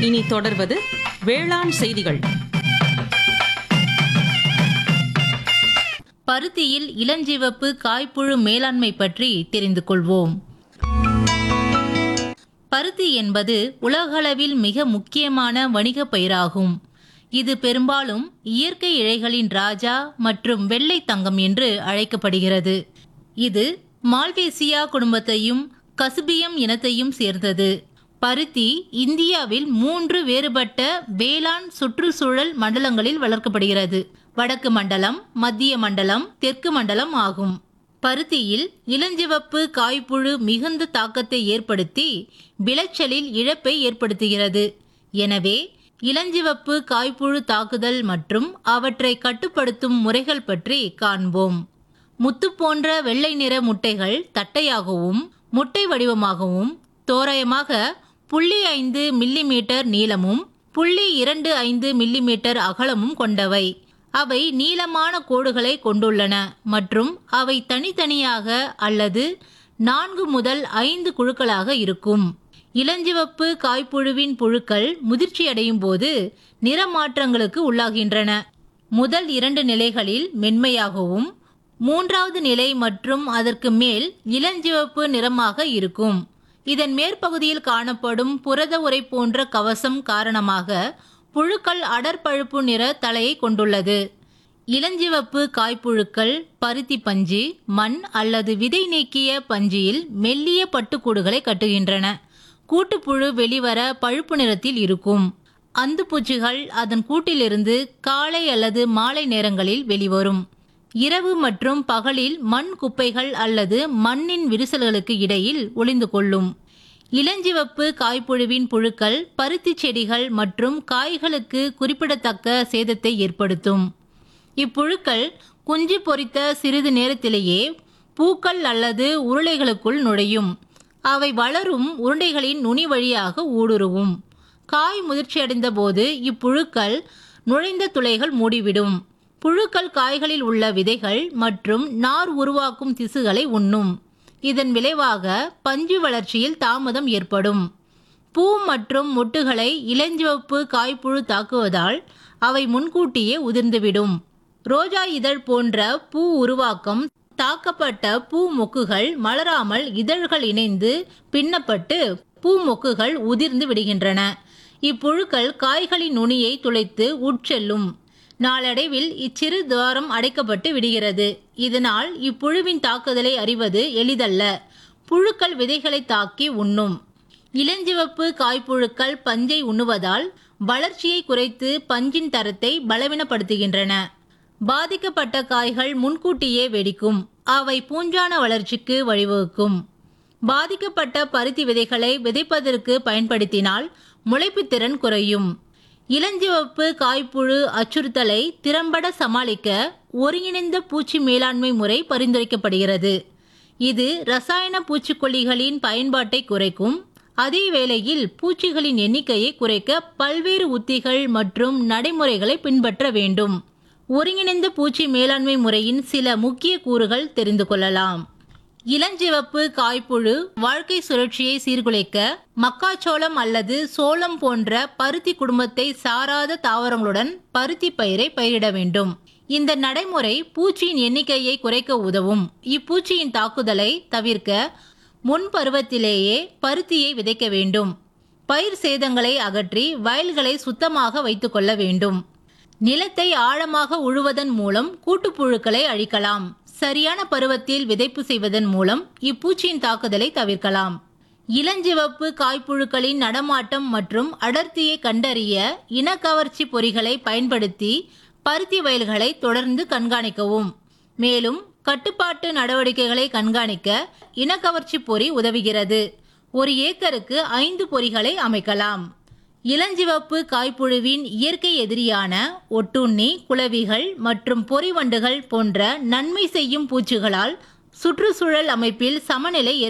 இனி தொடர்வது வேளாண் செய்திகள் பருத்தியில் இளஞ்சிவப்பு காய்ப்புழு மேலாண்மை பற்றி தெரிந்து கொள்வோம் பருத்தி என்பது உலகளவில் மிக முக்கியமான வணிக பயிராகும் இது பெரும்பாலும் இயற்கை இழைகளின் ராஜா மற்றும் வெள்ளை தங்கம் என்று அழைக்கப்படுகிறது இது மால்வேசியா குடும்பத்தையும் கசுபியம் இனத்தையும் சேர்ந்தது பருத்தி இந்தியாவில் மூன்று வேறுபட்ட வேளாண் சுற்றுச்சூழல் மண்டலங்களில் வளர்க்கப்படுகிறது வடக்கு மண்டலம் மத்திய மண்டலம் தெற்கு மண்டலம் ஆகும் பருத்தியில் இளஞ்சிவப்பு காய்ப்புழு மிகுந்த தாக்கத்தை ஏற்படுத்தி விளைச்சலில் இழப்பை ஏற்படுத்துகிறது எனவே இளஞ்சிவப்பு காய்ப்புழு தாக்குதல் மற்றும் அவற்றை கட்டுப்படுத்தும் முறைகள் பற்றி காண்போம் முத்து போன்ற வெள்ளை நிற முட்டைகள் தட்டையாகவும் முட்டை வடிவமாகவும் தோராயமாக புள்ளி ஐந்து மில்லிமீட்டர் நீளமும் புள்ளி இரண்டு ஐந்து மில்லிமீட்டர் அகலமும் கொண்டவை அவை நீளமான கோடுகளை கொண்டுள்ளன மற்றும் அவை தனித்தனியாக அல்லது நான்கு முதல் ஐந்து குழுக்களாக இருக்கும் இளஞ்சிவப்பு காய்ப்புழுவின் புழுக்கள் முதிர்ச்சியடையும் போது நிறமாற்றங்களுக்கு உள்ளாகின்றன முதல் இரண்டு நிலைகளில் மென்மையாகவும் மூன்றாவது நிலை மற்றும் அதற்கு மேல் இளஞ்சிவப்பு நிறமாக இருக்கும் இதன் மேற்பகுதியில் காணப்படும் புரத உரை போன்ற கவசம் காரணமாக புழுக்கள் அடற்பழுப்பு நிற தலையை கொண்டுள்ளது இளஞ்சிவப்பு காய்ப்புழுக்கள் பருத்தி பஞ்சு மண் அல்லது விதை நீக்கிய பஞ்சியில் மெல்லிய பட்டுக்கூடுகளை கட்டுகின்றன கூட்டுப்புழு வெளிவர பழுப்பு நிறத்தில் இருக்கும் அந்துப்பூச்சிகள் அதன் கூட்டிலிருந்து காலை அல்லது மாலை நேரங்களில் வெளிவரும் இரவு மற்றும் பகலில் மண் குப்பைகள் அல்லது மண்ணின் விரிசல்களுக்கு இடையில் ஒளிந்து கொள்ளும் இளஞ்சிவப்பு காய்ப்புழுவின் புழுக்கள் பருத்தி செடிகள் மற்றும் காய்களுக்கு குறிப்பிடத்தக்க சேதத்தை ஏற்படுத்தும் இப்புழுக்கள் குஞ்சு பொரித்த சிறிது நேரத்திலேயே பூக்கள் அல்லது உருளைகளுக்குள் நுழையும் அவை வளரும் உருண்டைகளின் நுனி வழியாக ஊடுருவும் காய் முதிர்ச்சியடைந்த போது இப்புழுக்கள் நுழைந்த துளைகள் மூடிவிடும் புழுக்கள் காய்களில் உள்ள விதைகள் மற்றும் நார் உருவாக்கும் திசுகளை உண்ணும் இதன் விளைவாக பஞ்சு வளர்ச்சியில் தாமதம் ஏற்படும் பூ மற்றும் மொட்டுகளை இளஞ்சிவப்பு காய்ப்புழு தாக்குவதால் அவை முன்கூட்டியே உதிர்ந்துவிடும் ரோஜா இதழ் போன்ற பூ உருவாக்கம் தாக்கப்பட்ட பூ மொக்குகள் மலராமல் இதழ்கள் இணைந்து பின்னப்பட்டு பூ மொக்குகள் உதிர்ந்து விடுகின்றன இப்புழுக்கள் காய்களின் நுனியை துளைத்து உட்செல்லும் நாளடைவில் இச்சிறு துவாரம் அடைக்கப்பட்டு விடுகிறது இதனால் இப்புழுவின் தாக்குதலை அறிவது எளிதல்ல புழுக்கள் விதைகளை தாக்கி உண்ணும் இளஞ்சிவப்பு காய்ப்புழுக்கள் பஞ்சை உண்ணுவதால் வளர்ச்சியை குறைத்து பஞ்சின் தரத்தை பலவீனப்படுத்துகின்றன பாதிக்கப்பட்ட காய்கள் முன்கூட்டியே வெடிக்கும் அவை பூஞ்சான வளர்ச்சிக்கு வழிவகுக்கும் பாதிக்கப்பட்ட பருத்தி விதைகளை விதைப்பதற்கு பயன்படுத்தினால் முளைப்புத் திறன் குறையும் இளஞ்சிவப்பு காய்ப்புழு அச்சுறுத்தலை திறம்பட சமாளிக்க ஒருங்கிணைந்த பூச்சி மேலாண்மை முறை பரிந்துரைக்கப்படுகிறது இது ரசாயன பூச்சிக்கொல்லிகளின் பயன்பாட்டை குறைக்கும் அதே வேளையில் பூச்சிகளின் எண்ணிக்கையை குறைக்க பல்வேறு உத்திகள் மற்றும் நடைமுறைகளை பின்பற்ற வேண்டும் ஒருங்கிணைந்த பூச்சி மேலாண்மை முறையின் சில முக்கிய கூறுகள் தெரிந்து கொள்ளலாம் இளஞ்சிவப்பு காய்ப்புழு வாழ்க்கை சுழற்சியை சீர்குலைக்க மக்காச்சோளம் அல்லது சோளம் போன்ற பருத்தி குடும்பத்தை சாராத தாவரங்களுடன் பருத்தி பயிரை பயிரிட வேண்டும் இந்த நடைமுறை பூச்சியின் எண்ணிக்கையை குறைக்க உதவும் இப்பூச்சியின் தாக்குதலை தவிர்க்க முன் பருவத்திலேயே பருத்தியை விதைக்க வேண்டும் பயிர் சேதங்களை அகற்றி வயல்களை சுத்தமாக வைத்துக்கொள்ள வேண்டும் நிலத்தை ஆழமாக உழுவதன் மூலம் கூட்டுப்புழுக்களை அழிக்கலாம் சரியான பருவத்தில் விதைப்பு செய்வதன் மூலம் இப்பூச்சியின் தாக்குதலை தவிர்க்கலாம் இளஞ்சிவப்பு காய்ப்புழுக்களின் நடமாட்டம் மற்றும் அடர்த்தியை கண்டறிய இனக்கவர்ச்சி பொறிகளை பயன்படுத்தி பருத்தி வயல்களை தொடர்ந்து கண்காணிக்கவும் மேலும் கட்டுப்பாட்டு நடவடிக்கைகளை கண்காணிக்க இனக்கவர்ச்சி பொறி உதவுகிறது ஒரு ஏக்கருக்கு ஐந்து பொறிகளை அமைக்கலாம் இளஞ்சிவப்பு காய்ப்புழுவின் இயற்கை எதிரியான ஒட்டுண்ணி குளவிகள் மற்றும் பொறிவண்டுகள் போன்ற நன்மை செய்யும் பூச்சிகளால் சுற்றுச்சூழல் அமைப்பில் சமநிலை